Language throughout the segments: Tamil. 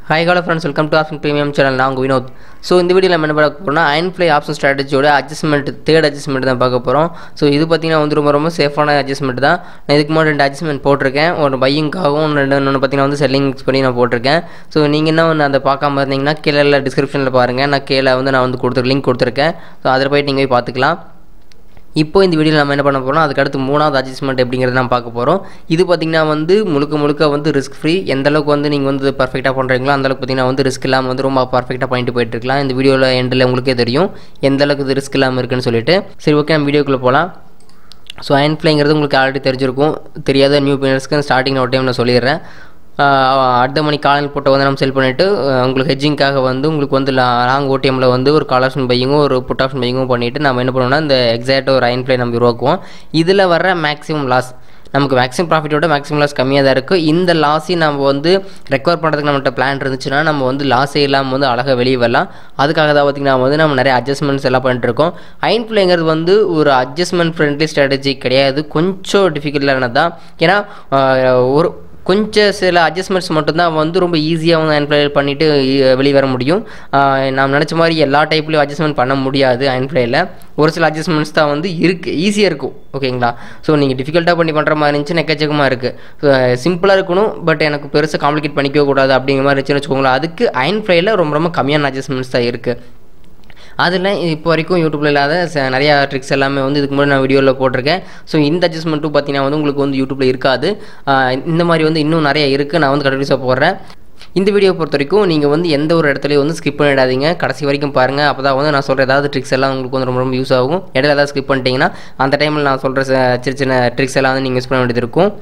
ஹாய் கால friends welcome to option premium channel நான் உங்கள் வினோத் ஸோ இந்த வீடியோவில் நம்ம என்ன பார்க்க போகிறோம்னா அயன் ஃப்ளை ஆப்ஷன் ஸ்ட்ராட்டஜியோட அட்ஜஸ்ட்மெண்ட் தேர்ட் அட்ஜஸ்ட்மெண்ட் தான் பார்க்க போகிறோம் ஸோ இது பார்த்தீங்கன்னா வந்து ரொம்ப ரொம்ப சேஃபான அட்ஜஸ்ட்மெண்ட் தான் நான் இதுக்கு முன்னாடி ரெண்டு அட்ஜஸ்ட்மெண்ட் போட்டிருக்கேன் ஒரு பையிங்காகவும் ரெண்டு இன்னொன்று பார்த்தீங்கன்னா வந்து செல்லிங்ஸ் பண்ணி நான் போட்டிருக்கேன் ஸோ நீங்கள் என்ன ஒன்று அதை பார்க்காம இருந்தீங்கன்னா கீழே டிஸ்கிரிப்ஷனில் பாருங்கள் நான் கீழே வந்து நான் வந்து கொடுத்துரு லிங்க் கொடுத்துருக்கேன் ஸோ அதில் போயிட்டு நீங்கள் போய் பார்த்துக்கலாம் இப்போ இந்த வீடியோவில் நம்ம என்ன பண்ண போகிறோம் அதுக்கு அடுத்து மூணாவது அட்ஜஸ்ட்மெண்ட் எப்படிங்கிறத நம்ம பார்க்க போகிறோம் இது பார்த்திங்கன்னா வந்து முழுக்க முழுக்க வந்து ரிஸ்க் ஃப்ரீ எந்த அளவுக்கு வந்து நீங்கள் வந்து பர்ஃபெக்டாக பண்ணுறீங்களோ அந்த அளவுக்கு பார்த்தீங்கன்னா வந்து ரிஸ்க் இல்லாமல் வந்து ரொம்ப பர்ஃபெக்டாக பண்ணிட்டு போயிட்டு இருக்கலாம் இந்த வீடியோவில் எண்டில் உங்களுக்கே தெரியும் எந்த அளவுக்கு இது ரிஸ்க் இல்லாமல் இருக்குன்னு சொல்லிட்டு சரி ஓகே நம்ம வீடியோக்குள்ளே போகலாம் ஸோ அயன் ஃப்ளைங்கிறது உங்களுக்கு ஆல்ரெடி தெரிஞ்சிருக்கும் தெரியாத நியூ பிளேயர்ஸ்க்கு ஸ்டார்டிங் ஒரு டைம் நான் சொல்லிடுறேன் அடுத்த மணி காலையில் போட்ட வந்து நம்ம செல் பண்ணிவிட்டு உங்களுக்கு ஹெஜ்ஜிங்காக வந்து உங்களுக்கு வந்து லாங் ஓடிஎம்மில் வந்து ஒரு கால் ஆப்ஷன் பையிங்கும் ஒரு புட் ஆப்ஷன் பையிங்கும் பண்ணிவிட்டு நம்ம என்ன பண்ணுவோம்னா இந்த எக்ஸாக்ட் ஒரு அயன் ஃப்ளை நம்ம உருவாக்குவோம் இதில் வர மேக்ஸிமம் லாஸ் நமக்கு மேக்ஸிமம் ப்ராஃபிட்டோட மேக்ஸிமம் லாஸ் கம்மியாக தான் இருக்குது இந்த லாஸையும் நம்ம வந்து ரெக்கவர் பண்ணுறதுக்கு நம்மகிட்ட பிளான் இருந்துச்சுன்னா நம்ம வந்து லாஸே இல்லாமல் வந்து அழகாக வெளியே வரலாம் அதுக்காக தான் பார்த்திங்கன்னா வந்து நம்ம நிறைய அட்ஜஸ்ட்மெண்ட்ஸ் எல்லாம் பண்ணிட்டுருக்கோம் அயன் ஃப்ளைங்கிறது வந்து ஒரு அட்ஜஸ்ட்மெண்ட் ஃப்ரெண்ட்லி ஸ்ட்ராட்டஜி கிடையாது கொஞ்சம் டிஃபிகல்ட்டானது தான் ஏன்னா ஒரு கொஞ்சம் சில அட்ஜஸ்ட்மெண்ட்ஸ் மட்டும்தான் வந்து ரொம்ப ஈஸியாக வந்து அயன்ஃப்ளை பண்ணிவிட்டு வெளியே வர முடியும் நாம் நினச்ச மாதிரி எல்லா டைப்லேயும் அட்ஜஸ்ட்மெண்ட் பண்ண முடியாது அயன்ஃப்ளையில் ஒரு சில அட்ஜஸ்ட்மெண்ட்ஸ் தான் வந்து இருக்குது ஈஸியாக இருக்கும் ஓகேங்களா ஸோ நீங்கள் டிஃபிகல்ட்டாக பண்ணி பண்ணுற மாதிரி இருந்துச்சுன்னா எக்கச்சக்கமாக இருக்குது சிம்பிளாக இருக்கணும் பட் எனக்கு பெருசாக காம்ப்ளிகேட் பண்ணிக்கவே கூடாது அப்படிங்கிற மாதிரி இருந்துச்சுன்னு வச்சுக்கோங்களேன் அதுக்கு அயன்ஃப்ளையில் ரொம்ப ரொம்ப கம்மியான அட்ஜஸ்ட்மெண்ட்ஸ் தான் இருக்குது அதில் இப்போ வரைக்கும் யூடியூப்பில் இல்லாத நிறையா ட்ரிக்ஸ் எல்லாமே வந்து இதுக்கு முன்னாடி நான் வீடியோவில் போட்டிருக்கேன் ஸோ இந்த அட்ஜஸ்ட்மெண்ட்டும் பார்த்தீங்கன்னா வந்து உங்களுக்கு வந்து யூடியூப்பில் இருக்காது இந்த மாதிரி வந்து இன்னும் நிறைய இருக்குது நான் வந்து கண்டினியூஸாக போடுறேன் இந்த வீடியோ பொறுத்த வரைக்கும் நீங்கள் வந்து எந்த ஒரு இடத்துலையும் வந்து ஸ்கிப் பண்ணிடாதீங்க கடைசி வரைக்கும் பாருங்கள் அப்போ தான் வந்து நான் சொல்கிற ஏதாவது ட்ரிக்ஸ் எல்லாம் உங்களுக்கு வந்து ரொம்ப ரொம்ப யூஸ் ஆகும் இடையில ஏதாவது ஸ்கிப் பண்ணிட்டீங்கன்னா அந்த டைமில் நான் சொல்கிற சின்ன சின்ன ட்ரிக்ஸ் எல்லாம் வந்து நீங்கள் யூஸ் பண்ண வேண்டியது இருக்கும்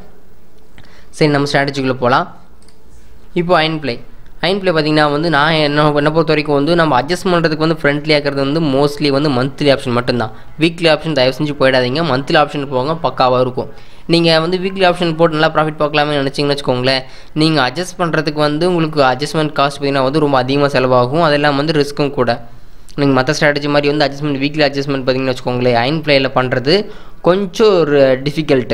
சரி நம்ம ஸ்ட்ராட்டஜிக்குள்ளே போகலாம் இப்போ அயன் பிளே அயன் பிளே பார்த்திங்கன்னா வந்து நான் என்ன என்னை பொறுத்த வரைக்கும் வந்து நம்ம அட்ஜஸ்ட் பண்ணுறதுக்கு வந்து ஃப்ரெண்ட்லி ஆக்கிறது வந்து மோஸ்ட்லி வந்து மந்த்லி ஆப்ஷன் மட்டும்தான் வீக்லி ஆப்ஷன் தயவு செஞ்சு போயிடாதீங்க மந்த்லி ஆப்ஷன் போங்க பக்காவாக இருக்கும் நீங்கள் வந்து வீக்லி ஆப்ஷன் போட்டு நல்லா ப்ராஃபிட் பார்க்கலாமே நினச்சிங்கன்னு வச்சுக்கோங்களேன் நீங்கள் அட்ஜஸ்ட் பண்ணுறதுக்கு வந்து உங்களுக்கு அட்ஜஸ்ட்மெண்ட் காஸ்ட் பார்த்திங்கன்னா வந்து ரொம்ப அதிகமாக செலவாகும் அதெல்லாம் வந்து ரிஸ்க்கும் கூட நீங்கள் மற்ற ஸ்ட்ராட்டஜி மாதிரி வந்து அட்ஜஸ்ட்மெண்ட் வீக்லி அட்ஜஸ்ட்மெண்ட் பார்த்திங்கன்னு வச்சுக்கோங்களேன் அயன் பிளேயில் பண்ணுறது கொஞ்சம் ஒரு டிஃபிகல்ட்டு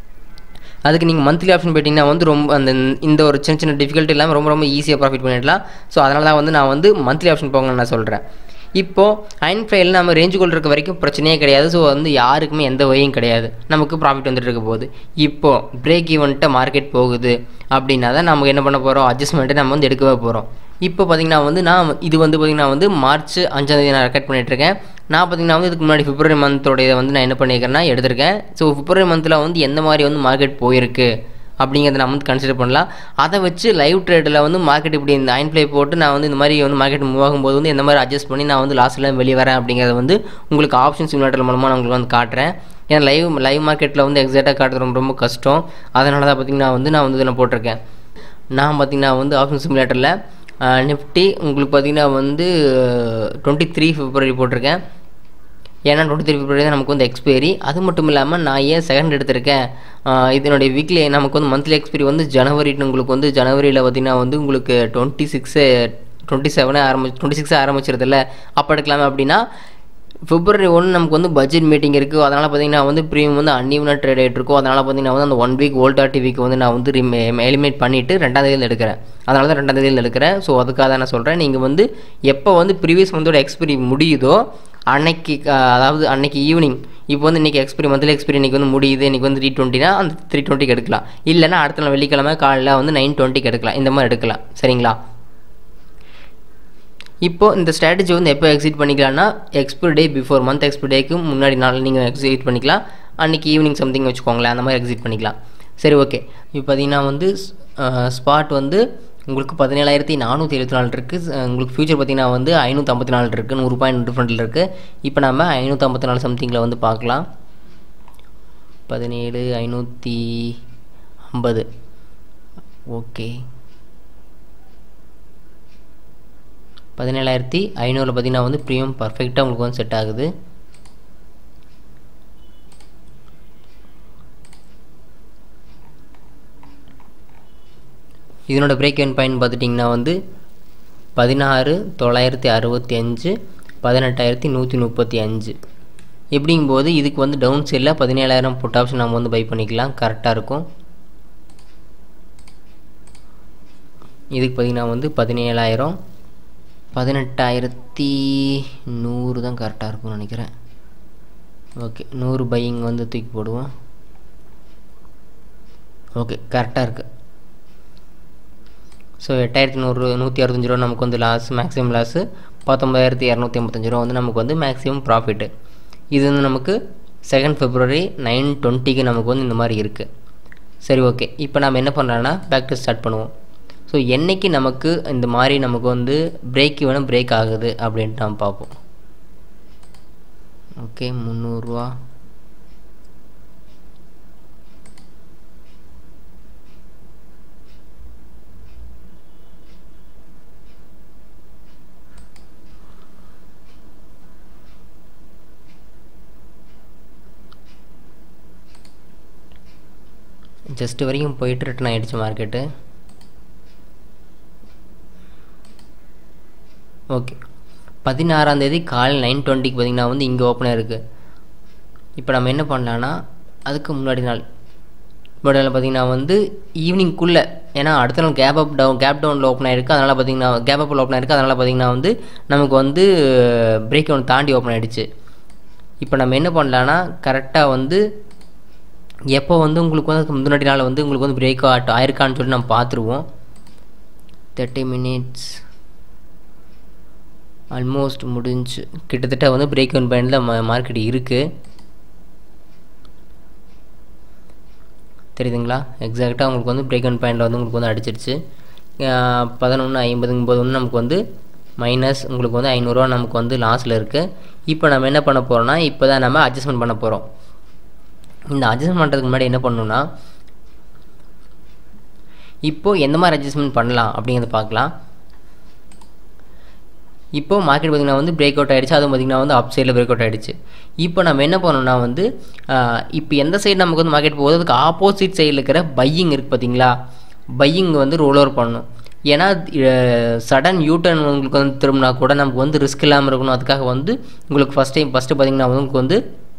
அதுக்கு நீங்கள் மந்த்லி ஆப்ஷன் போயிட்டிங்கன்னா வந்து ரொம்ப அந்த இந்த ஒரு சின்ன சின்ன டிஃபிகல்ட்டி இல்லாமல் ரொம்ப ரொம்ப ஈஸியாக ப்ராஃபிட் பண்ணிடலாம் ஸோ அதனால தான் வந்து நான் வந்து மந்த்லி ஆப்ஷன் போங்கன்னு நான் சொல்கிறேன் இப்போது அயன் ஃபைல் நம்ம ரேஞ்சுக்குள்ள இருக்க வரைக்கும் பிரச்சனையே கிடையாது ஸோ வந்து யாருக்குமே எந்த வழியும் கிடையாது நமக்கு ப்ராஃபிட் வந்துட்டு இருக்க போகுது இப்போது பிரேக் ஈவெண்ட்டை மார்க்கெட் போகுது அப்படின்னா தான் நம்ம என்ன பண்ண போகிறோம் அட்ஜஸ்ட்மெண்ட்டை நம்ம வந்து எடுக்கவே போகிறோம் இப்போ பார்த்திங்கன்னா வந்து நான் இது வந்து பார்த்திங்கன்னா வந்து மார்ச் அஞ்சாந்தேதி நான் ரெக்கார்ட் பண்ணிகிட்ருக்கேன் நான் பார்த்திங்கன்னா வந்து இதுக்கு முன்னாடி பிப்ரவரி மந்தோட இதை வந்து நான் என்ன பண்ணியிருக்கேன்னா எடுத்திருக்கேன் ஸோ பிப்ரவரி மந்தில் வந்து எந்த மாதிரி வந்து மார்க்கெட் போயிருக்கு அப்படிங்கிறத நம்ம வந்து கன்சிடர் பண்ணலாம் அதை வச்சு லைவ் ட்ரேடில் வந்து மார்க்கெட் இப்படி இந்த அயன் ப்ளே போட்டு நான் வந்து இந்த மாதிரி வந்து மார்க்கெட் மூவ் ஆகும்போது வந்து எந்த மாதிரி அட்ஜஸ்ட் பண்ணி நான் வந்து லாஸ்ட்டில் வெளியே வரேன் அப்படிங்கிறத வந்து உங்களுக்கு ஆப்ஷன் சிமுலேட்டர் மூலமாக நான் உங்களுக்கு வந்து காட்டுறேன் ஏன்னா லைவ் லைவ் மார்க்கெட்டில் வந்து எக்ஸாக்டாக காட்டுறது ரொம்ப ரொம்ப கஷ்டம் அதனால தான் பார்த்திங்கன்னா வந்து நான் வந்து இதில் போட்டிருக்கேன் நான் பார்த்திங்கன்னா வந்து ஆப்ஷன் சிமுலேட்டரில் நிஃப்டி உங்களுக்கு பார்த்திங்கன்னா வந்து டுவெண்ட்டி த்ரீ ஃபிப்ரவரி போட்டிருக்கேன் ஏன்னா டுவெண்ட்டி த்ரீ ஃபிப்ரவரி தான் நமக்கு வந்து எக்ஸ்பைரி அது மட்டும் இல்லாமல் நான் ஏன் செகண்ட் எடுத்திருக்கேன் இதனுடைய வீக்லி நமக்கு வந்து மந்த்லி எக்ஸ்பைரி வந்து ஜனவரி உங்களுக்கு வந்து ஜனவரியில் பார்த்திங்கன்னா வந்து உங்களுக்கு டுவெண்ட்டி சிக்ஸு டுவெண்ட்டி செவனே ஆரம்பிச்சு டுவெண்ட்டி சிக்ஸே ஆரம்பிச்சிருதில்ல அப்போ எடுக்கலாமே அப்படின்னா பிப்ரவரி ஒன்று நமக்கு வந்து பட்ஜெட் மீட்டிங் இருக்குது அதனால் பார்த்திங்கன்னா வந்து ப்ரீமியம் வந்து அன்இவனாக ட்ரேட் ஆகிட்டு இருக்கும் அதனால் பார்த்திங்கன்னா வந்து அந்த ஒன் வீக் ஓல்டா டிவிக்கு வந்து நான் வந்து எலிமினேட் பண்ணிவிட்டு ரெண்டாம் தேதியில் எடுக்கிறேன் அதனால தான் ரெண்டாம் தேதியில் எடுக்கிறேன் ஸோ அதுக்காக தான் நான் சொல்கிறேன் நீங்கள் வந்து எப்போ வந்து ப்ரீவியஸ் மந்தோட எக்ஸ்பைரி முடியுதோ அன்னைக்கு அதாவது அன்னைக்கு ஈவினிங் இப்போ வந்து இன்றைக்கி எக்ஸ்பீரி மந்த்லி எக்ஸ்பீரி இன்றைக்கி வந்து முடியுது இன்றைக்கி வந்து த்ரீ டுவெண்ட்டினா அந்த த்ரீ டுவெண்ட்டிக்கு எடுக்கலாம் இல்லைனா அடுத்த நாள் வெள்ளிக்கிழமை காலையில் வந்து நைன் டுவெண்ட்டிக்கு எடுக்கலாம் இந்த மாதிரி எடுக்கலாம் சரிங்களா இப்போது இந்த ஸ்ட்ராட்டஜி வந்து எப்போ எக்ஸிட் பண்ணிக்கலாம்னா expiry day before month expiry டேக்கு முன்னாடி நாள் நீங்கள் எக்ஸிட் பண்ணிக்கலாம் அன்றைக்கி ஈவினிங் சம்திங் வச்சுக்கோங்களேன் அந்த மாதிரி எக்ஸிட் பண்ணிக்கலாம் சரி ஓகே இப்போ பார்த்தீங்கன்னா வந்து ஸ்பாட் வந்து உங்களுக்கு பதினேழாயிரத்தி நானூற்றி எழுபத்தி நாலு இருக்குது உங்களுக்கு ஃபியூச்சர் பார்த்திங்கன்னா வந்து ஐநூற்றம்பத்தி நாலு இருக்குது நூறு பாயிண்ட் டிஃப்ரெண்ட்டில் இருக்குது இப்போ நம்ம ஐநூற்றம்பத்தி நாலு சம்திங்கில் வந்து பார்க்கலாம் பதினேழு ஐநூற்றி ஐம்பது ஓகே பதினேழாயிரத்தி ஐநூறில் பார்த்திங்கன்னா வந்து ப்ரீமியம் பர்ஃபெக்டாக உங்களுக்கு வந்து செட் ஆகுது இதனோட பிரேக் என் பாயிண்ட் பார்த்துட்டிங்கன்னா வந்து பதினாறு தொள்ளாயிரத்தி அறுபத்தி அஞ்சு பதினெட்டாயிரத்தி நூற்றி முப்பத்தி அஞ்சு எப்படிங்கும்போது இதுக்கு வந்து டவுன் சைடில் பதினேழாயிரம் புட் ஆப்ஷன் நம்ம வந்து பை பண்ணிக்கலாம் கரெக்டாக இருக்கும் இதுக்கு பார்த்திங்கன்னா வந்து பதினேழாயிரம் பதினெட்டாயிரத்தி நூறு தான் கரெக்டாக இருக்கும்னு நினைக்கிறேன் ஓகே நூறு பையிங் வந்து தூக்கி போடுவோம் ஓகே கரெக்டாக இருக்குது ஸோ எட்டாயிரத்தி நூறு நூற்றி அறுபத்தஞ்சு ரூபா நமக்கு வந்து லாஸ் மேக்ஸிமம் லாஸு பத்தொம்பதாயிரத்தி இரநூத்தி ஐம்பத்தஞ்சு ரூபா வந்து நமக்கு வந்து மேக்ஸிமம் ப்ராஃபிட்டு இது வந்து நமக்கு செகண்ட் ஃபெப்ரவரி நைன் டுவெண்ட்டிக்கு நமக்கு வந்து இந்த மாதிரி இருக்குது சரி ஓகே இப்போ நம்ம என்ன பண்ணுறோன்னா பேக் டு ஸ்டார்ட் பண்ணுவோம் ஸோ என்றைக்கு நமக்கு இந்த மாதிரி நமக்கு வந்து பிரேக் வேணும் பிரேக் ஆகுது அப்படின்ட்டு நம்ம பார்ப்போம் ஓகே முந்நூறுரூவா ஜஸ்ட் வரைக்கும் போயிட்டு ரிட்டன் ஆகிடுச்சு மார்க்கெட்டு ஓகே பதினாறாந்தேதி காலை நைன் டுவெண்ட்டிக்கு பார்த்திங்கன்னா வந்து இங்கே ஓப்பனாக இருக்குது இப்போ நம்ம என்ன பண்ணலான்னா அதுக்கு முன்னாடி நாள் முன்னாடி நாள் பார்த்திங்கன்னா வந்து ஈவினிங்குள்ளே ஏன்னா அடுத்த நாள் கேப் அப் டவுன் கேப் டவுனில் ஓப்பன் ஆகிருக்கு அதனால் பார்த்திங்கன்னா கேப் அப்பில் ஓப்பன் ஆகிருக்கு அதனால் பார்த்திங்கன்னா வந்து நமக்கு வந்து பிரேக் ஒன்று தாண்டி ஓப்பன் ஆகிடுச்சு இப்போ நம்ம என்ன பண்ணலான்னா கரெக்டாக வந்து எப்போ வந்து உங்களுக்கு வந்து அதுக்கு முன்னாடி நாள் வந்து உங்களுக்கு வந்து பிரேக் அவுட் ஆயிருக்கான்னு சொல்லி நம்ம பார்த்துருவோம் தேர்ட்டி மினிட்ஸ் ஆல்மோஸ்ட் முடிஞ்சு கிட்டத்தட்ட வந்து பிரேக் ஒன் பாயிண்டில் மார்க்கெட் இருக்குது தெரியுதுங்களா எக்ஸாக்டாக உங்களுக்கு வந்து பிரேக் ஒன் பாயிண்டில் வந்து உங்களுக்கு வந்து அடிச்சிருச்சு பதினொன்று ஐம்பதுங்கும்போது வந்து நமக்கு வந்து மைனஸ் உங்களுக்கு வந்து ஐநூறுரூவா நமக்கு வந்து லாஸில் இருக்குது இப்போ நம்ம என்ன பண்ண போகிறோம்னா இப்போ தான் நம்ம அட்ஜஸ்ட்மெண்ட் பண்ண போகிறோம் இந்த அட்ஜஸ்ட்மெண்ட் பண்ணுறதுக்கு முன்னாடி என்ன பண்ணணும்னா இப்போது எந்த மாதிரி அட்ஜஸ்ட்மெண்ட் பண்ணலாம் அப்படிங்கிறத பார்க்கலாம் இப்போது மார்க்கெட் பார்த்திங்கன்னா வந்து பிரேக் அவுட் ஆகிடுச்சு அதுவும் பார்த்திங்கன்னா வந்து அப் சைடில் பிரேக் அவுட் ஆகிடுச்சு இப்போ நம்ம என்ன பண்ணோம்னா வந்து இப்போ எந்த சைடு நமக்கு வந்து மார்க்கெட் போகுது அதுக்கு ஆப்போசிட் சைடில் இருக்கிற பையிங் இருக்குது பார்த்தீங்களா பையிங் வந்து ரோல் ஓவர் பண்ணணும் ஏன்னா சடன் யூட்டர்ன் உங்களுக்கு வந்து திரும்பினா கூட நமக்கு வந்து ரிஸ்க் இல்லாமல் இருக்கணும் அதுக்காக வந்து உங்களுக்கு ஃபஸ்ட் டைம் ஃபஸ்ட்டு பார்த்திங்கன்னா வந்து உங்களுக்கு வந்து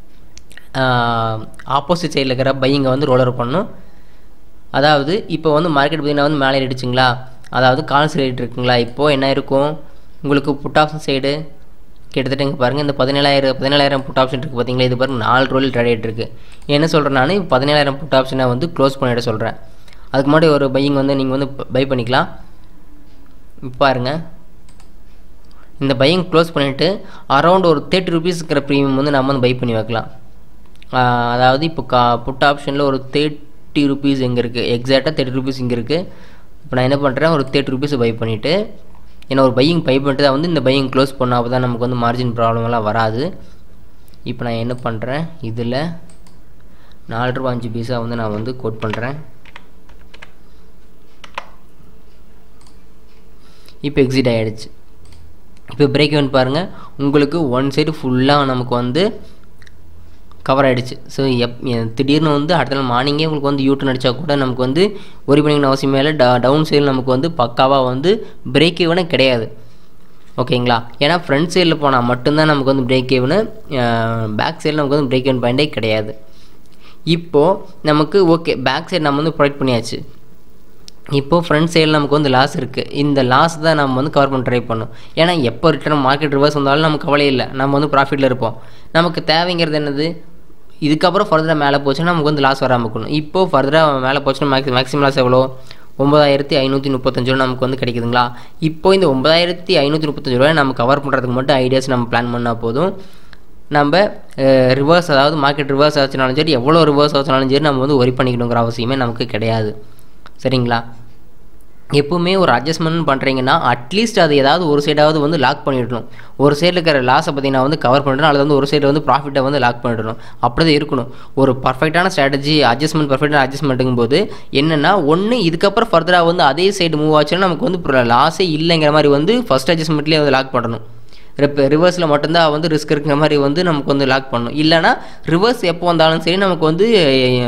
ஆப்போசிட் சைடில் இருக்கிற பையிங்கை வந்து ரோலர் பண்ணணும் அதாவது இப்போ வந்து மார்க்கெட் பார்த்திங்கன்னா வந்து மேலே ஏறிடுச்சுங்களா அதாவது கால் சைடு இருக்குங்களா இப்போது என்ன இருக்கும் உங்களுக்கு புட் ஆப்ஷன் சைடு கிட்டத்தட்ட இங்கே பாருங்கள் இந்த பதினேழாயிரம் பதினேழாயிரம் புட் ஆப்ஷன் இருக்குது பார்த்தீங்களா இது பாருங்கள் நாலு ரோல் ட்ரேட் ஆகிட்டு இருக்குது என்ன சொல்கிறேன் நான் பதினேழாயிரம் புட் ஆப்ஷனை வந்து க்ளோஸ் பண்ணிட சொல்கிறேன் அதுக்கு முன்னாடி ஒரு பையிங் வந்து நீங்கள் வந்து பை பண்ணிக்கலாம் பாருங்கள் இந்த பையிங் க்ளோஸ் பண்ணிவிட்டு அரௌண்ட் ஒரு தேர்ட்டி ருபீஸ் இருக்கிற ப்ரீமியம் வந்து நம்ம வந்து பை பண்ணி வைக்கலாம் அதாவது இப்போ கா புட் ஆப்ஷனில் ஒரு தேர்ட்டி ருபீஸ் எங்கே இருக்குது எக்ஸாக்டாக தேர்ட்டி ருபீஸ் இங்கே இருக்குது இப்போ நான் என்ன பண்ணுறேன் ஒரு தேர்ட்டி ருபீஸ் பை பண்ணிவிட்டு ஏன்னா ஒரு பையிங் பை பண்ணிட்டு தான் வந்து இந்த பையிங் க்ளோஸ் பண்ணால் அப்போ தான் நமக்கு வந்து மார்ஜின் ப்ராப்ளம்லாம் வராது இப்போ நான் என்ன பண்ணுறேன் இதில் நாலு ரூபா அஞ்சு பைசா வந்து நான் வந்து கோட் பண்ணுறேன் இப்போ எக்ஸிட் ஆகிடுச்சு இப்போ பிரேக் இவன் பாருங்கள் உங்களுக்கு ஒன் சைடு ஃபுல்லாக நமக்கு வந்து கவர் ஆகிடுச்சு ஸோ எப் திடீர்னு வந்து அடுத்த நாள் மார்னிங்கே உங்களுக்கு வந்து யூட்டன் அடித்தா கூட நமக்கு வந்து ஒரு பண்ணிக்கணும் அவசியம் இல்லை ட டவுன் சைடில் நமக்கு வந்து பக்காவாக வந்து பிரேக் ஈவனே கிடையாது ஓகேங்களா ஏன்னா ஃப்ரண்ட் சைடில் போனால் மட்டும்தான் நமக்கு வந்து பிரேக் ஈவனு பேக் சைடில் நமக்கு வந்து பிரேக் ஈவன் பாயிண்டே கிடையாது இப்போது நமக்கு ஓகே பேக் சைடு நம்ம வந்து ப்ரொடெக்ட் பண்ணியாச்சு இப்போது ஃப்ரண்ட் சைடில் நமக்கு வந்து லாஸ் இருக்குது இந்த லாஸ் தான் நம்ம வந்து கவர் பண்ண ட்ரை பண்ணணும் ஏன்னா எப்போ ரிட்டர்ன் மார்க்கெட் ரிவர்ஸ் வந்தாலும் நமக்கு கவலை இல்லை நம்ம வந்து ப்ராஃபிட்டில் இருப்போம் நமக்கு தேவைங்கிறது என்னது இதுக்கப்புறம் ஃபர்தராக மேலே போச்சுன்னா நமக்கு வந்து லாஸ் வராமல் இருக்கணும் இப்போது ஃபர்தராக மேலே போச்சுன்னா மேக்ஸி மேக்ஸிமம் லாஸ் எவ்வளோ ஒம்பதாயிரத்தி ஐநூற்றி முப்பத்தஞ்சு ரூபா நமக்கு வந்து கிடைக்குதுங்களா இப்போ இந்த ஒம்பதாயிரத்தி ஐநூற்றி முப்பத்தஞ்சு ரூபாய் நம்ம கவர் பண்ணுறதுக்கு மட்டும் ஐடியாஸ் நம்ம பிளான் பண்ணால் போதும் நம்ம ரிவர்ஸ் அதாவது மார்க்கெட் ரிவர்ஸ் ஆச்சுனாலும் சரி எவ்வளோ ரிவர்ஸ் ஆச்சுனாலும் சரி நம்ம வந்து ஒரி பண்ணிக்கணுங்கிற அவசியமே நமக்கு கிடையாது சரிங்களா எப்பவுமே ஒரு அட்ஜஸ்ட்மெண்ட் பண்ணுறீங்கன்னா அட்லீஸ்ட் அது ஏதாவது ஒரு சைடாவது வந்து லாக் பண்ணிடணும் ஒரு சைடில் இருக்கிற லாஸை பார்த்தீங்கன்னா வந்து கவர் பண்ணிடணும் அல்லது வந்து ஒரு சைடில் வந்து ப்ராஃபிட்டை வந்து லாக் பண்ணிடணும் அப்படி தான் இருக்கணும் ஒரு பர்ஃபெக்டான ஸ்ட்ராட்டஜி அட்ஜஸ்ட்மெண்ட் பர்ஃபெக்டான அட்ஜஸ்ட்மெண்ட்டுங்கும் போது என்னென்னா ஒன்று இதுக்கப்புறம் ஃபர்தராக வந்து அதே சைடு மூவ் ஆச்சுன்னா நமக்கு வந்து லாஸே இல்லைங்கிற மாதிரி வந்து ஃபஸ்ட் அட்ஜஸ்ட்மெண்ட்லேயே வந்து லாக் பண்ணணும் இப்போ ரிவர்ஸில் மட்டும்தான் வந்து ரிஸ்க் இருக்கிற மாதிரி வந்து நமக்கு வந்து லாக் பண்ணணும் இல்லைனா ரிவர்ஸ் எப்போ வந்தாலும் சரி நமக்கு வந்து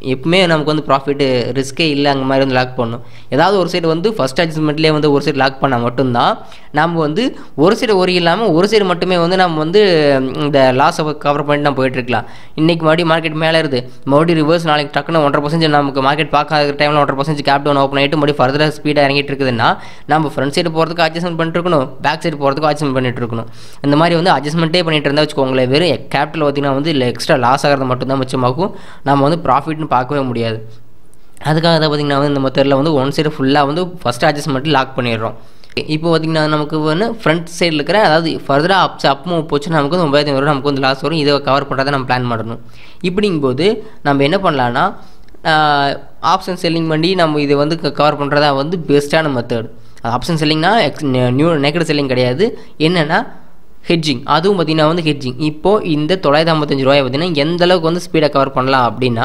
எப்பவுமே நமக்கு வந்து ப்ராஃபிட் ரிஸ்க்கே இல்லை அங்கே மாதிரி வந்து லாக் பண்ணணும் ஏதாவது ஒரு சைடு வந்து ஃபஸ்ட் அட்ஜஸ்ட்மெண்ட்லேயே வந்து ஒரு சைடு லாக் பண்ணால் மட்டும்தான் நம்ம வந்து ஒரு சைடு ஒரி இல்லாமல் ஒரு சைடு மட்டுமே வந்து நம்ம வந்து இந்த லாஸை கவர் பண்ணிட்டு நம்ம போயிட்டுருக்கலாம் இன்றைக்கி மறுபடியும் மார்க்கெட் மேலே இருக்குது மறுபடியும் ரிவர்ஸ் நாளைக்கு டக்குன்னு ஒன்றரை பர்சன்ட் நமக்கு மார்க்கெட் பார்க்காத டைமில் ஒன்றரை பர்சன்ட் கேப் டவுன் ஓப்பன் ஆகிட்டு மறுபடியும் ஃபர்தராக ஸ்பீடாக இறங்கிட்டு இருக்குதுன்னா நம்ம ஃப்ரண்ட் சைடு போகிறதுக்கு அட்ஜஸ்ட்மெண்ட் பண்ணிட்டு இருக்கணும் பேக் சைடு போகிறதுக்கு அட்ஜஸ்ட்மெண்ட் பண்ணிட்டு இருக்கணும் இந்த மாதிரி வந்து அட்ஜஸ்ட்மெண்ட்டே பண்ணிட்டு இருந்தால் வச்சுக்கோங்களேன் வெறும் கேபிட்டல் பார்த்தீங்கன்னா வந்து இல்லை எக்ஸ்ட்ரா லாஸ் ஆகிறது மட்டும்தான் மிச்சமாகும் நம்ம வந்து ப்ராஃபிட்னு பார்க்கவே முடியாது அதுக்காக தான் பார்த்திங்கன்னா வந்து இந்த மெத்தடில் வந்து ஒன் சைடு ஃபுல்லாக வந்து ஃபஸ்ட் அட்ஜஸ்ட்மெண்ட் லாக் பண்ணிடுறோம் இப்போ பார்த்திங்கன்னா நமக்கு வந்து ஃப்ரண்ட் சைடில் இருக்கிற அதாவது ஃபர்தராக அப்ஸ் அப் மூவ் போச்சுன்னா நமக்கு வந்து ஒன்பதாயிரத்தி வரும் நமக்கு வந்து லாஸ் வரும் இதை கவர் பண்ணுறதை நம்ம பிளான் பண்ணணும் இப்படிங்கும்போது நம்ம என்ன பண்ணலான்னா ஆப்ஷன் செல்லிங் பண்ணி நம்ம இதை வந்து கவர் பண்ணுறதா வந்து பெஸ்ட்டான மெத்தட் ஆப்ஷன் செல்லிங்னா எக்ஸ் நியூ நெகட்டிவ் செல்லிங் கிடையாது என்னென்னா ஹெட்ஜிங் அதுவும் பார்த்திங்கன்னா வந்து ஹெட்ஜிங் இப்போது இந்த தொள்ளாயிரத்தி ஐம்பத்தஞ்சு ரூபாய் பார்த்திங்கன்னா எந்த அளவுக்கு வந்து ஸ்பீடாக கவர் பண்ணலாம் அப்படின்னா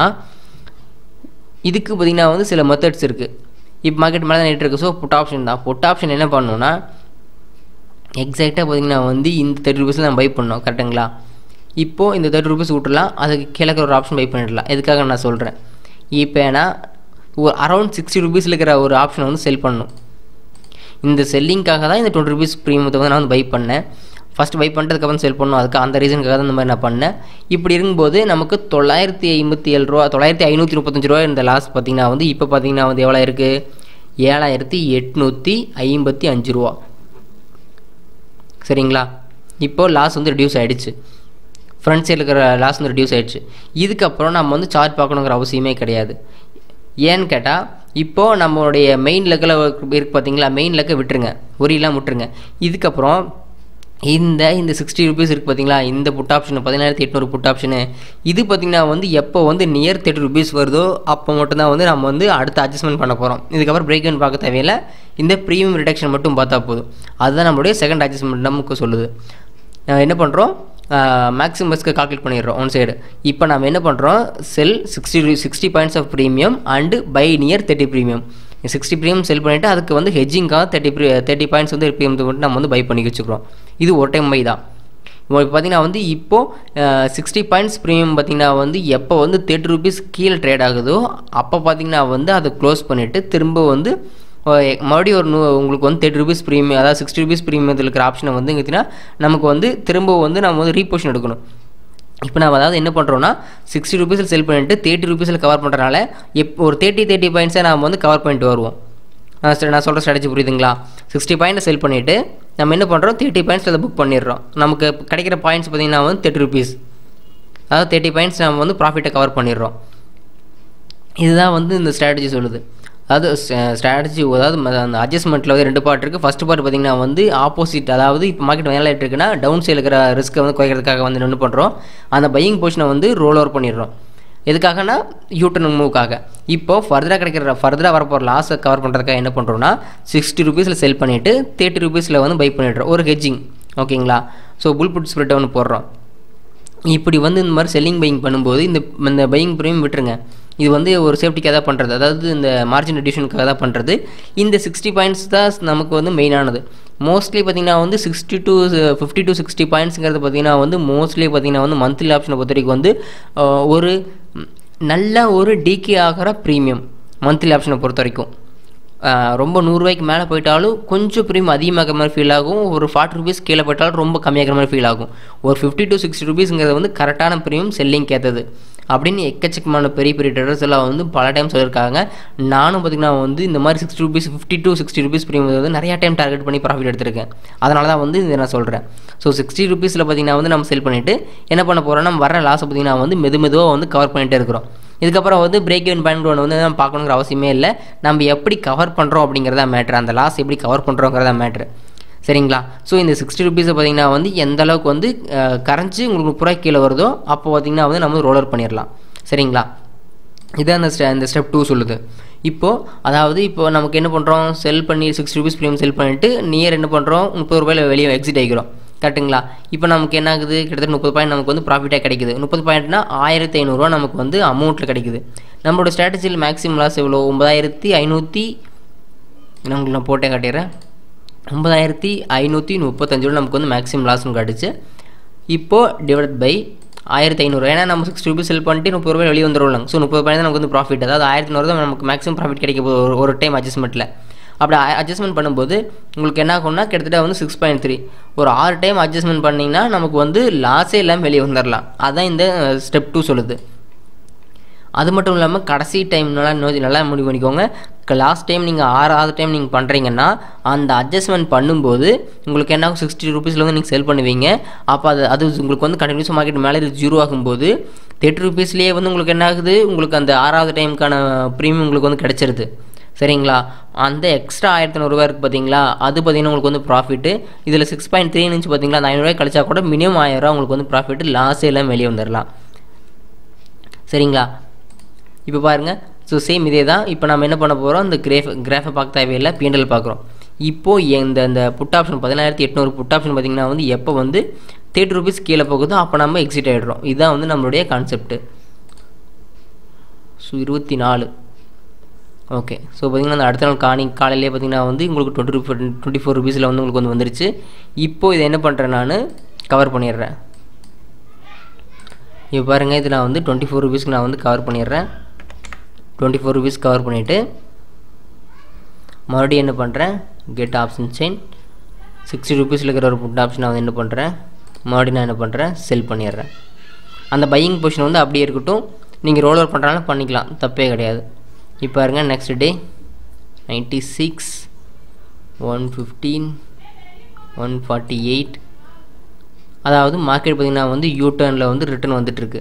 இதுக்கு பார்த்திங்கன்னா வந்து சில மெத்தட்ஸ் இருக்குது இப்போ மார்க்கெட் மேலே தான் இருக்குது ஸோ புட் ஆப்ஷன் தான் புட் ஆப்ஷன் என்ன பண்ணணும்னா எக்ஸாக்டாக பார்த்திங்கன்னா வந்து இந்த தேர்ட்டி ருபீஸில் நம்ம பை பண்ணோம் கரெக்டுங்களா இப்போது இந்த தேர்ட்டி ருபீஸ் விட்டுலாம் அதுக்கு கிழக்கு ஒரு ஆப்ஷன் பை பண்ணிடலாம் எதுக்காக நான் சொல்கிறேன் இப்போ ஏன்னா ஒரு அரௌண்ட் சிக்ஸ்டி ருபீஸில் இருக்கிற ஒரு ஆப்ஷனை வந்து செல் பண்ணணும் இந்த செல்லிங்காக தான் இந்த டுவெண்ட்டி ருபீஸ் ப்ரீமியத்தை வந்து நான் வந்து பை பண்ணேன் ஃபஸ்ட் பை பண்ணுறதுக்கப்புறம் செல் பண்ணணும் அதுக்கு அந்த ரீசனுக்காக தான் இந்த மாதிரி நான் பண்ணேன் இப்படி இருக்கும்போது நமக்கு தொள்ளாயிரத்தி ஐம்பத்தி ஏழு ரூபா தொள்ளாயிரத்தி ஐநூற்றி முப்பத்தஞ்சு ரூபா இந்த லாஸ் பார்த்திங்கன்னா வந்து இப்போ பார்த்திங்கன்னா வந்து எவ்வளோ இருக்குது ஏழாயிரத்தி எட்நூற்றி ஐம்பத்தி அஞ்சு ரூபா சரிங்களா இப்போது லாஸ் வந்து ரெடியூஸ் ஆகிடுச்சு ஃப்ரண்ட் சைடில் இருக்கிற லாஸ் வந்து ரெடியூஸ் ஆகிடுச்சு இதுக்கப்புறம் நம்ம வந்து சார்ஜ் பார்க்கணுங்கிற அவசியமே கிடையாது ஏன்னு கேட்டால் இப்போது நம்மளுடைய மெயின் லெக்கில் இருக்கு பார்த்தீங்களா மெயின் லெக்கை விட்டுருங்க ஒரியெல்லாம் விட்டுருங்க இதுக்கப்புறம் இந்த இந்த சிக்ஸ்டி ருபீஸ் இருக்குது பார்த்தீங்களா இந்த புட் ஆப்ஷன் பதினாயிரத்தி எட்நூறு புட் ஆப்ஷனு இது பார்த்திங்கன்னா வந்து எப்போ வந்து நியர் தேர்ட்டி ருபீஸ் வருதோ அப்போ மட்டும்தான் வந்து நம்ம வந்து அடுத்த அட்ஜஸ்ட்மெண்ட் பண்ண போகிறோம் இதுக்கப்புறம் பிரேக் இன் பார்க்க தேவையில்லை இந்த ப்ரீமியம் ரிடக்ஷன் மட்டும் பார்த்தா போதும் அதுதான் நம்மளுடைய செகண்ட் அட்ஜஸ்ட்மெண்ட் நமக்கு சொல்லுது என்ன பண்ணுறோம் மேக்ஸிமஸ்க்கு கால்குலேட் பண்ணிடுறோம் ஒன் சைடு இப்போ நம்ம என்ன பண்ணுறோம் sell sixty sixty points of premium and buy near thirty premium sixty premium sell பண்ணிவிட்டு அதுக்கு வந்து ஹெஜ்ஜிங்காக தேர்ட்டி ப்ரீ தேர்ட்டி பாயிண்ட்ஸ் வந்து ப்ரீமியம் மட்டும் நம்ம வந்து பை பண்ணி வச்சுக்கிறோம் இது ஒரு டைம் பை தான் இப்போ பார்த்தீங்கன்னா வந்து இப்போது சிக்ஸ்டி பாயிண்ட்ஸ் ப்ரீமியம் பார்த்தீங்கன்னா வந்து எப்போ வந்து தேர்ட்டி ருபீஸ் கீழே ட்ரேட் ஆகுதோ அப்போ பார்த்தீங்கன்னா வந்து அதை க்ளோஸ் பண்ணிவிட்டு திரும்ப வந்து மறுபடியும் ஒரு நூ உங்களுக்கு வந்து தேர்ட்டி ருபீஸ் ப்ரீமியம் அதாவது சிக்ஸ்டி ருபீஸ் ப்ரீமியத்தில் இருக்கிற ஆப்ஷனை வந்து பார்த்தீங்கன்னா நமக்கு வந்து திரும்ப வந்து நம்ம வந்து ரீபோஷன் எடுக்கணும் இப்போ நம்ம அதாவது என்ன பண்ணுறோன்னா சிக்ஸ்டி ருபீஸில் செல் பண்ணிட்டு தேர்ட்டி ருபீஸில் கவர் பண்ணுறனால எப் ஒரு தேர்ட்டி தேர்ட்டி பாயிண்ட்ஸை நம்ம வந்து கவர் பண்ணிட்டு வருவோம் நான் சொல்கிற ஸ்ட்ராட்டஜி புரியுதுங்களா சிக்ஸ்டி பாயிண்ட் செல் பண்ணிவிட்டு நம்ம என்ன பண்ணுறோம் தேர்ட்டி பாயிண்ட்ஸில் அதை புக் பண்ணிடுறோம் நமக்கு கிடைக்கிற பாயிண்ட்ஸ் பார்த்திங்கன்னா வந்து தேர்ட்டி ருபீஸ் அதாவது தேர்ட்டி பாயிண்ட்ஸ் நம்ம வந்து ப்ராஃபிட்டை கவர் பண்ணிடுறோம் இதுதான் வந்து இந்த ஸ்ட்ராட்டஜி சொல்லுது அதாவது ஸ்ட்ராட்டஜி அதாவது அந்த அட்ஜஸ்ட்மெண்ட்டில் வந்து ரெண்டு பார்ட் இருக்குது ஃபஸ்ட் பார்ட் பார்த்திங்கன்னா வந்து ஆப்போசிட் அதாவது இப்போ மார்க்கெட் மேலே இருக்குன்னா டவுன் சைடில் இருக்கிற ரிஸ்க்கை வந்து குறைக்கிறதுக்காக வந்து என்ன பண்ணுறோம் அந்த பையிங் பொசிஷனை வந்து ரோல் ஓவர் பண்ணிடுறோம் எதுக்காகனா யூட்டன் மூவுக்காக இப்போ ஃபர்தராக கிடைக்கிற ஃபர்தராக வரப்போகிற லாஸை கவர் பண்ணுறதுக்காக என்ன பண்ணுறோன்னா சிக்ஸ்டி ருபீஸில் செல் பண்ணிவிட்டு தேர்ட்டி ருபீஸில் வந்து பை பண்ணிடுறோம் ஒரு ஹெஜ்ஜிங் ஓகேங்களா ஸோ புல் புட் ஸ்ப்ரெட்டை ஒன்று போடுறோம் இப்படி வந்து இந்த மாதிரி செல்லிங் பையிங் பண்ணும்போது இந்த இந்த பையிங் ப்ரீமியம் விட்டுருங்க இது வந்து ஒரு சேஃப்டிக்காக தான் பண்ணுறது அதாவது இந்த மார்ஜின் ரெடியூஷனுக்காக தான் பண்ணுறது இந்த சிக்ஸ்டி பாயிண்ட்ஸ் தான் நமக்கு வந்து மெயினானது மோஸ்ட்லி பார்த்திங்கன்னா வந்து sixty to fifty to sixty பாயிண்ட்ஸுங்கிறது பார்த்திங்கன்னா வந்து மோஸ்ட்லி பார்த்திங்கன்னா வந்து மந்த்லி ஆப்ஷனை பொறுத்த வரைக்கும் வந்து ஒரு நல்ல ஒரு டிகே ஆகிற ப்ரீமியம் மந்த்லி ஆப்ஷனை பொறுத்த வரைக்கும் ரொம்ப நூறுரூவாய்க்கு மேலே போயிட்டாலும் கொஞ்சம் ப்ரீமியம் அதிகமாகிற மாதிரி ஃபீல் ஆகும் ஒரு ஃபார்ட்டி ருபீஸ் கீழே போயிட்டாலும் ரொம்ப கம்மியாகிற மாதிரி ஃபீல் ஆகும் ஒரு ஃபிஃப்டி டு சிக்ஸ்டி ருபீஸுங்கிறது வந்து கரெக்டான ப்ரீமியம் செல்லிங் ஏற்றது அப்படின்னு எக்கச்சக்கமான பெரிய பெரிய ட்ரேடர்ஸ் எல்லாம் வந்து பல டைம் சொல்லியிருக்காங்க நானும் பார்த்திங்கன்னா வந்து இந்த மாதிரி sixty rupees fifty to sixty rupees premium வந்து நிறையா டைம் டார்கெட் பண்ணி ப்ராஃபிட் எடுத்திருக்கேன் அதனால தான் வந்து இதை நான் சொல்கிறேன் ஸோ சிக்ஸ்டி ருபீஸில் பார்த்திங்கன்னா வந்து நம்ம செல் பண்ணிவிட்டு என்ன பண்ண போகிறோம்னா நம்ம வர லாஸை பார்த்திங்கன்னா வந்து மெது மெதுவாக வந்து கவர் பண்ணிகிட்டே இருக்கிறோம் இதுக்கப்புறம் வந்து பிரேக் இவன் பாயிண்ட் ஒன்று வந்து நம்ம பார்க்கணுங்கிற அவசியமே இல்லை நம்ம எப்படி கவர் பண்ணுறோம் அப்படிங்கிறதா மேட்ரு அந்த லாஸ் எப்படி கவர் பண்ணுறோங்கிறதா மேட்ரு சரிங்களா ஸோ இந்த சிக்ஸ்டி ருபீஸை பார்த்திங்கன்னா வந்து எந்த அளவுக்கு வந்து கரைஞ்சி உங்களுக்கு முப்பது ரூபாய் கீழே வருதோ அப்போ பார்த்திங்கன்னா வந்து நம்ம ரோலர் பண்ணிடலாம் சரிங்களா இதான் அந்த ஸ்டெ இந்த ஸ்டெப் டூ சொல்லுது இப்போது அதாவது இப்போ நமக்கு என்ன பண்ணுறோம் செல் பண்ணி சிக்ஸ்டி ருபீஸ் ப்ரீமியம் செல் பண்ணிவிட்டு நியர் என்ன பண்ணுறோம் முப்பது ரூபாயில் வெளியே எக்ஸிட் ஆகிக்கிறோம் கரெக்டுங்களா இப்போ நமக்கு என்ன ஆகுது கிட்டத்தட்ட முப்பது பாயிண்ட் நமக்கு வந்து ப்ராஃபிட்டாக கிடைக்குது முப்பது பாயிண்ட்னா ஆயிரத்தி ஐநூறுரூவா நமக்கு வந்து அமௌண்ட்டில் கிடைக்குது நம்மளோட ஸ்ட்ராட்டஜியில் மேக்ஸிமம் லாஸ் எவ்வளோ ஒன்பதாயிரத்தி ஐநூற்றி நான் உங்களுக்கு நான் போட்டே காட்டிடுறேன் ஒன்பதாயிரத்தி ஐநூற்றி முப்பத்தஞ்சு ரூபா நமக்கு வந்து மேக்ஸிமம் லாஸ்னு காட்டுச்சு இப்போது டிவைட் பை ஆயிரத்தி ஐநூறு ஏன்னா நம்ம சிக்ஸ்டி ருபீஸ் செல் பண்ணிட்டு முப்பது ரூபாய் வெளியே வந்துடுவாங்க ஸோ முப்பது ரூபாய் தான் நமக்கு வந்து ப்ராஃபிட் அதாவது ஆயிரத்தி நூறு தான் நமக்கு மேக்ஸிமம் ப்ராஃபிட் கிடைக்க போகுது ஒரு ஒரு டைம் அட்ஜஸ்ட்மெண்ட்டில் அப்படி அட்ஜஸ்ட்மெண்ட் பண்ணும்போது உங்களுக்கு என்ன ஆகும்னா கிட்டத்தட்ட வந்து சிக்ஸ் பாயிண்ட் த்ரீ ஒரு ஆறு டைம் அட்ஜஸ்ட்மெண்ட் பண்ணிங்கன்னா நமக்கு வந்து லாஸே இல்லாமல் வெளியே வந்துடலாம் அதுதான் இந்த ஸ்டெப் டூ சொல்லுது அது மட்டும் இல்லாமல் கடைசி டைம் நல்லா நோதி நல்லா முடிவு பண்ணிக்கோங்க லாஸ்ட் டைம் நீங்கள் ஆறாவது டைம் நீங்கள் பண்ணுறீங்கன்னா அந்த அட்ஜஸ்ட்மெண்ட் பண்ணும்போது உங்களுக்கு என்ன ஆகும் சிக்ஸ்டி ருபீஸில் வந்து நீங்கள் செல் பண்ணுவீங்க அப்போ அது அது உங்களுக்கு வந்து கண்டினியூஸ் மார்க்கெட் மேலே இது ஜீரோ ஆகும்போது தேர்ட்டி ருபீஸ்லேயே வந்து உங்களுக்கு என்ன ஆகுது உங்களுக்கு அந்த ஆறாவது டைமுக்கான ப்ரீமியம் உங்களுக்கு வந்து கிடச்சிருது சரிங்களா அந்த எக்ஸ்ட்ரா ஆயிரத்தி நூறுரூவா இருக்குது பார்த்தீங்களா அது பார்த்தீங்கன்னா உங்களுக்கு வந்து ப்ராஃபிட்டு இதில் சிக்ஸ் பாயிண்ட் த்ரீ இன்ச்சு பார்த்தீங்களா அந்த ஐநூறுரூவா கழிச்சா கூட மினிமம் ஆயிரரூவா உங்களுக்கு வந்து ப்ராஃபிட்டு லாஸ் எல்லாம் வெளியே வந்துடலாம் சரிங்களா இப்போ பாருங்கள் ஸோ சேம் இதே தான் இப்போ நம்ம என்ன பண்ண போகிறோம் இந்த கிரேஃப் கிராஃபை பார்க்க தேவையில்லை பிஎன்எல் பார்க்குறோம் இப்போது இந்த இந்த புட் ஆப்ஷன் பதினாயிரத்தி எட்நூறு புட் ஆப்ஷன் பார்த்திங்கன்னா வந்து எப்போ வந்து தேர்ட்டி ருபீஸ் கீழே போகுதோ அப்போ நம்ம எக்ஸிட் ஆகிடுறோம் இதுதான் வந்து நம்மளுடைய கான்செப்ட்டு ஸோ இருபத்தி நாலு ஓகே ஸோ பார்த்திங்கன்னா அந்த அடுத்த நாள் காணி காலையிலே பார்த்திங்கன்னா வந்து உங்களுக்கு டுவெண்ட்டி ஃபோர் டுவெண்ட்டி ஃபோர் ருபீஸில் வந்து உங்களுக்கு வந்து வந்துருச்சு இப்போது இதை என்ன பண்ணுறேன் நான் கவர் பண்ணிடுறேன் இப்போ பாருங்கள் இது நான் வந்து டுவெண்ட்டி ஃபோர் ருபீஸ்க்கு நான் வந்து கவர் பண்ணிடுறேன் டுவெண்ட்டி ஃபோர் ருபீஸ் கவர் பண்ணிவிட்டு மறுபடியும் என்ன பண்ணுறேன் கெட் ஆப்ஷன் செயின் சிக்ஸ்டி ருபீஸில் இருக்கிற ஒரு புட் ஆப்ஷன் நான் வந்து என்ன பண்ணுறேன் மறுபடியும் நான் என்ன பண்ணுறேன் செல் பண்ணிடுறேன் அந்த பையிங் பொசிஷன் வந்து அப்படியே இருக்கட்டும் நீங்கள் ரோல் ஓவர் பண்ணுறாலும் பண்ணிக்கலாம் தப்பே கிடையாது இப்போ பாருங்க next day ninety six one fifteen one forty eight அதாவது மார்க்கெட் பார்த்திங்கன்னா வந்து யூ டர்னில் வந்து ரிட்டர்ன் வந்துட்டுருக்கு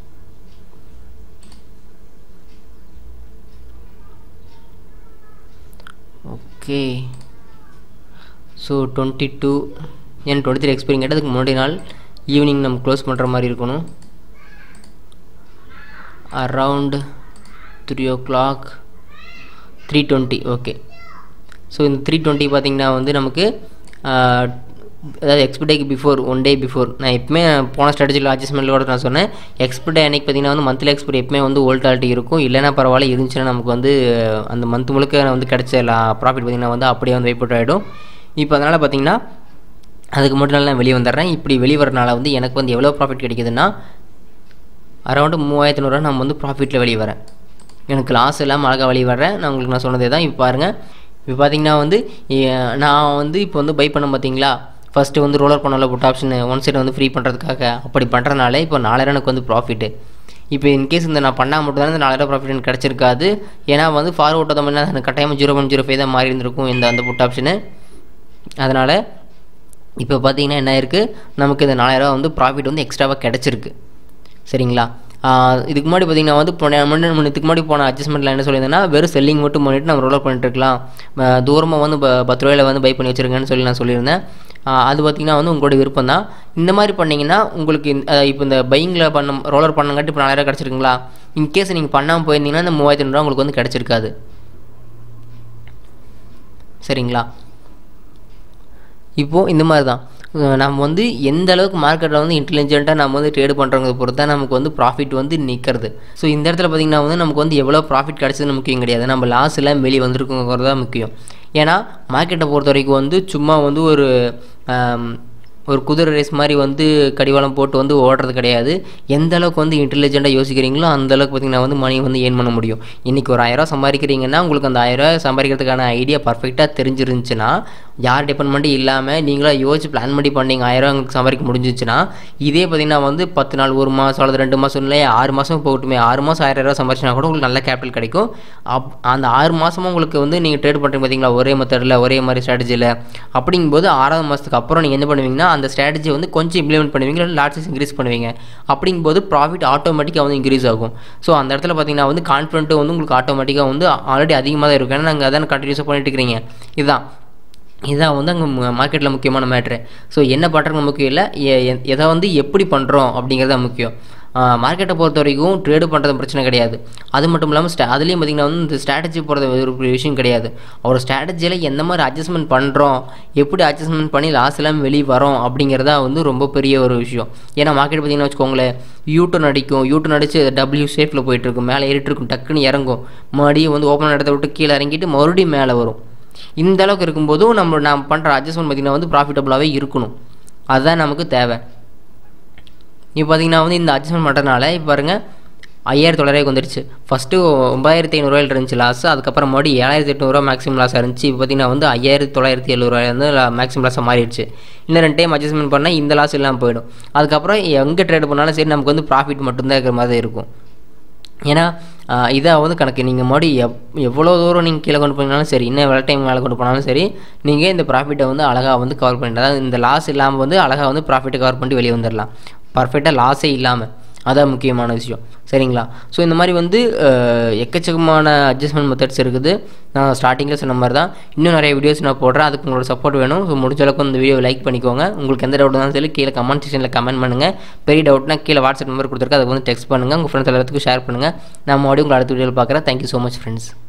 ஓகே ஸோ டுவெண்ட்டி டூ ஏன் டுவெண்ட்டி த்ரீ எக்ஸ்பீரிங் கேட்டதுக்கு முன்னாடி நாள் ஈவினிங் நம்ம க்ளோஸ் பண்ணுற மாதிரி இருக்கணும் around three o'clock three twenty okay so இந்த த்ரீ டுவெண்ட்டி பார்த்திங்கன்னா வந்து நமக்கு அதாவது எக்ஸ்பிடேக்கு பிஃபோர் ஒன் டே பிஃபோர் நான் எப்பவுமே போன ஸ்ட்ராட்டஜியில் அட்ஜஸ்ட்மெண்ட்டில் கூட நான் சொன்னேன் எக்ஸ்பிடே அன்றைக்கி பார்த்திங்கன்னா வந்து மந்த்லி எக்ஸ்பிரி எப்பவுமே வந்து ஓல்டாலிட்டி இருக்கும் இல்லைனா பரவாயில்ல இருந்துச்சுன்னா நமக்கு வந்து அந்த மந்த் முழுக்க வந்து கிடைச்ச ப்ராஃபிட் பார்த்திங்கன்னா வந்து அப்படியே வந்து வைப்போட் ஆகிடும் இப்போ அதனால் பார்த்திங்கன்னா அதுக்கு மட்டும் நாள் நான் வெளியே வந்துடுறேன் இப்படி வெளியே வரனால வந்து எனக்கு வந்து எவ்வளோ ப்ராஃபிட் கிடைக்குதுன்னா அரௌண்டு மூவாயிரத்து நூறுரூவா நான் வந்து ப்ராஃபிட்டில் வெளியே வரேன் எனக்கு லாஸ் இல்லாமல் அழகாக வெளியே வர்றேன் நான் உங்களுக்கு நான் சொன்னதே தான் இப்போ பாருங்கள் இப்போ பார்த்தீங்கன்னா வந்து நான் வந்து இப்போ வந்து பை பண்ண பார்த்தீங்களா ஃபஸ்ட்டு வந்து ரோலர் பண்ணல புட் ஆப்ஷன் ஒன் சைடு வந்து ஃப்ரீ பண்ணுறதுக்காக அப்படி பண்ணுறனால இப்போ நாலாயிரம் எனக்கு வந்து ப்ராஃபிட்டு இப்போ இன்கேஸ் இந்த நான் பண்ணால் மட்டும் தான் இந்த நாலாயிரம் ப்ராஃபிட் எனக்கு கிடச்சிருக்காது ஏன்னா வந்து ஃபார்வர்ட் ஓட்ட மாதிரி எனக்கு கட்டாயமாக ஜீரோ பாயிண்ட் ஜீரோ ஃபைவ் தான் மாறி இருந்திருக்கும் இந்த அந்த புட் ஆப்ஷனு அதனால் இப்போ பார்த்தீங்கன்னா என்ன இருக்குது நமக்கு இந்த நாலாயிரரூவா வந்து ப்ராஃபிட் வந்து எக்ஸ்ட்ராவாக கிடச்சிருக்கு சரிங்களா இதுக்கு முன்னாடி பார்த்தீங்கன்னா வந்து இப்போ முன்னாடி இதுக்கு முன்னாடி போன அட்ஜஸ்ட்மெண்ட்டில் என்ன சொல்லியிருந்தேன்னா வெறும் செல்லிங் மட்டும் பண்ணிவிட்டு நம்ம ரோலர் பண்ணிட்டு இருக்கலாம் தூரமாக வந்து பத்து ரூபாயில் வந்து பை பண்ணி வச்சுருங்கன்னு சொல்லி நான் சொல்லியிருந்தேன் அது பார்த்திங்கன்னா வந்து உங்களோட விருப்பம் தான் இந்த மாதிரி பண்ணிங்கன்னா உங்களுக்கு இப்போ இந்த பையிங்கில் பண்ண ரோலர் பண்ணங்காட்டி இப்போ நாலாயிரம் கிடச்சிருக்குங்களா இன்கேஸ் நீங்கள் பண்ணாமல் போயிருந்தீங்கன்னா இந்த மூவாயிரத்தி ஐநூறுரூவா உங்களுக்கு வந்து கிடச்சிருக்காது சரிங்களா இப்போது இந்த மாதிரி தான் நம்ம வந்து எந்த அளவுக்கு மார்க்கெட்டில் வந்து இன்டெலிஜென்ட்டாக நம்ம வந்து ட்ரேடு பண்ணுறவங்க பொறுத்து தான் நமக்கு வந்து ப்ராஃபிட் வந்து நிற்கிறது ஸோ இந்த இடத்துல பார்த்திங்கன்னா வந்து நமக்கு வந்து எவ்வளோ ப்ராஃபிட் கிடச்சது முக்கியம் கிடையாது நம்ம லாஸ் எல்லாம் வெளியே வந்திருக்குங்கிறது தான் முக்கியம் ஏன்னா மார்க்கெட்டை பொறுத்த வரைக்கும் வந்து சும்மா வந்து ஒரு ஒரு குதிரை ரேஸ் மாதிரி வந்து கடிவாளம் போட்டு வந்து ஓடுறது கிடையாது எந்த அளவுக்கு வந்து இன்டெலிஜென்ட்டாக யோசிக்கிறீங்களோ அந்த அளவுக்கு பார்த்திங்கன்னா வந்து மணி வந்து ஏர்ன் பண்ண முடியும் இன்றைக்கி ஒரு ஆயிரரூவா சம்பாதிக்கிறீங்கன்னா உங்களுக்கு அந்த ஆயிரரூவா சம்பாதிக்கிறதுக்கான ஐடியா பர்ஃபெக்டாக தெரிஞ்சிருந்துச்சுன்னா யார் டிபெண்ட்மெண்ட்டும் இல்லாமல் நீங்களாக யோசிச்சு பிளான் பண்ணி பண்ணீங்க ஆயிரரூவா உங்களுக்கு சம்பாதிக்க முடிஞ்சிச்சுன்னா இதே பார்த்திங்கன்னா வந்து பத்து நாள் ஒரு மாதம் அல்லது ரெண்டு மாதம் இல்லை ஆறு மாதம் போகட்டுமே ஆறு மாதம் ஆயிரம் ரூபா சம்பாதிச்சினா கூட உங்களுக்கு நல்ல கேபிட்டல் கிடைக்கும் அப் அந்த ஆறு மாதமும் உங்களுக்கு வந்து நீங்கள் ட்ரேட் பண்ணுறீங்க பார்த்தீங்களா ஒரே மெத்தடில் ஒரே மாதிரி ஸ்ட்ராட்டஜியில் அப்படிங்கும்போது ஆறாவது மாதத்துக்கு அப்புறம் நீங்கள் என்ன பண்ணுவீங்கன்னா அந்த ஸ்ட்ராட்டஜி வந்து கொஞ்சம் இம்ப்ளிமெண்ட் பண்ணுவீங்க இல்லை லாட் சைஸ் இன்க்ரீஸ் பண்ணுவீங்க அப்படிங்கும்போது ப்ராஃபிட் ஆட்டோமேட்டிக்காக வந்து இன்க்ரீஸ் ஆகும் ஸோ அந்த இடத்துல பார்த்தீங்கன்னா வந்து கான்ஃபிடென்ட்டு வந்து உங்களுக்கு ஆட்டோமேட்டிக்காக வந்து ஆல்ரெடி அதிகமாக தான் இருக்கும் ஏன்னா நாங்கள் அதான் கண்டினியூஸாக பண்ணிட்டு இருக்கிறீங்க இதுதான் இதுதான் வந்து அங்கே மார்க்கெட்டில் முக்கியமான மேட்ரு ஸோ என்ன பண்ணுறது முக்கியம் இல்லை எதை வந்து எப்படி பண்ணுறோம் அப்படிங்கிறது தான் முக்கியம் மார்க்கெட்டை பொறுத்த வரைக்கும் ட்ரேடு பண்ணுறது பிரச்சனை கிடையாது அது மட்டும் இல்லாமல் ஸ்டா அதுலேயும் பார்த்திங்கன்னா வந்து இந்த ஸ்ட்ராட்டஜி போகிறது ஒரு விஷயம் கிடையாது ஒரு ஸ்ட்ராட்டஜியில் எந்த மாதிரி அட்ஜஸ்ட்மெண்ட் பண்ணுறோம் எப்படி அட்ஜஸ்ட்மெண்ட் பண்ணி லாஸ் எல்லாம் வெளியே வரோம் அப்படிங்கிறதா வந்து ரொம்ப பெரிய ஒரு விஷயம் ஏன்னா மார்க்கெட் பார்த்திங்கன்னா வச்சுக்கோங்களேன் யூட்டன் அடிக்கும் யூட்டன் அடித்து டபிள்யூ ஷேப்பில் போயிட்டுருக்கும் மேலே ஏறிட்டு இருக்கும் டக்குன்னு இறங்கும் மறுபடியும் வந்து ஓப்பன் இடத்த விட்டு கீழே இறங்கிட்டு மறுபடியும் மேலே வரும் இந்த அளவுக்கு இருக்கும்போதும் நம்ம நாம் பண்ணுற அட்ஜஸ்ட்மெண்ட் பார்த்திங்கன்னா வந்து ப்ராஃபிட்டபுளாகவே இருக்கணும் அதுதான் நமக்கு தேவை இப்போ பார்த்தீங்கன்னா வந்து இந்த அட்ஜஸ்ட்மெண்ட் பண்ணுறதுனால இப்போ பாருங்கள் ஐயாயிரத்தி தொள்ளாயிரம் வந்துருச்சு ஃபஸ்ட்டு ஒம்பதாயிரத்தி ஐநூறுவாயில் இருந்துச்சு லாஸ் அதுக்கப்புறம் மறுபடியும் ஏழாயிரத்தி எட்நூறுவா மேக்ஸிமம் லாஸ் இருந்துச்சு இப்போ பார்த்தீங்கன்னா வந்து ஐயாயிரத்தி தொள்ளாயிரத்தி எழுபதுரூவாய் வந்து மேக்ஸிமம் லாஸாக மாறிடுச்சு இன்னும் ரெண்டு டைம் அட்ஜஸ்ட்மெண்ட் பண்ணால் இந்த லாஸ் இல்லாமல் போயிடும் அதுக்கப்புறம் எங்கே ட்ரேட் பண்ணாலும் சரி நமக்கு வந்து ப்ராஃபிட் மட்டும்தான் இருக்கிற மாதிரி இருக்கும் ஏன்னா இதை வந்து கணக்கு நீங்கள் மறுபடியும் எவ் எவ்வளோ தூரம் நீங்கள் கீழே கொண்டு போனாலும் சரி இன்னும் எவ்வளோ டைம் மேலே கொண்டு போனாலும் சரி நீங்கள் இந்த ப்ராஃபிட்டை வந்து அழகாக வந்து கவர் பண்ணிட்டு அதாவது இந்த லாஸ் இல்லாமல் வந்து அழகாக வந்து ப்ராஃபிட்டை கவர் பண்ணிட்டு வெளியே வந்துடலாம் பர்ஃபெக்டாக லாஸே இல்லாமல் அதான் முக்கியமான விஷயம் சரிங்களா ஸோ இந்த மாதிரி வந்து எக்கச்சக்கமான அட்ஜஸ்ட்மெண்ட் மெத்தட்ஸ் இருக்குது நான் ஸ்டார்டிங்கில் சொன்ன மாதிரி தான் இன்னும் நிறைய வீடியோஸ் நான் போடுறேன் அதுக்கு உங்களோட சப்போர்ட் வேணும் ஸோ முடிஞ்ச அளவுக்கு இந்த வீடியோ லைக் பண்ணிக்கோங்க உங்களுக்கு எந்த டவுட் இருந்தாலும் சரி கீழே கமெண்ட் செக்ஷனில் கமெண்ட் பண்ணுங்கள் பெரிய டவுட்னா கீழே வாட்ஸ்அப் நம்பர் கொடுத்துருக்கேன் அதை வந்து டெக்ஸ்ட் பண்ணுங்கள் உங்கள் ஃப்ரெண்ட்ஸ் எல்லாத்துக்கும் ஷேர் பண்ணுங்கள் நான் மறுபடியும் உங்களை அடுத்த வீடியோவில் பார்க்குறேன் தேங்க்யூ ஸோ மச் ஃப்ரெண்ட்ஸ்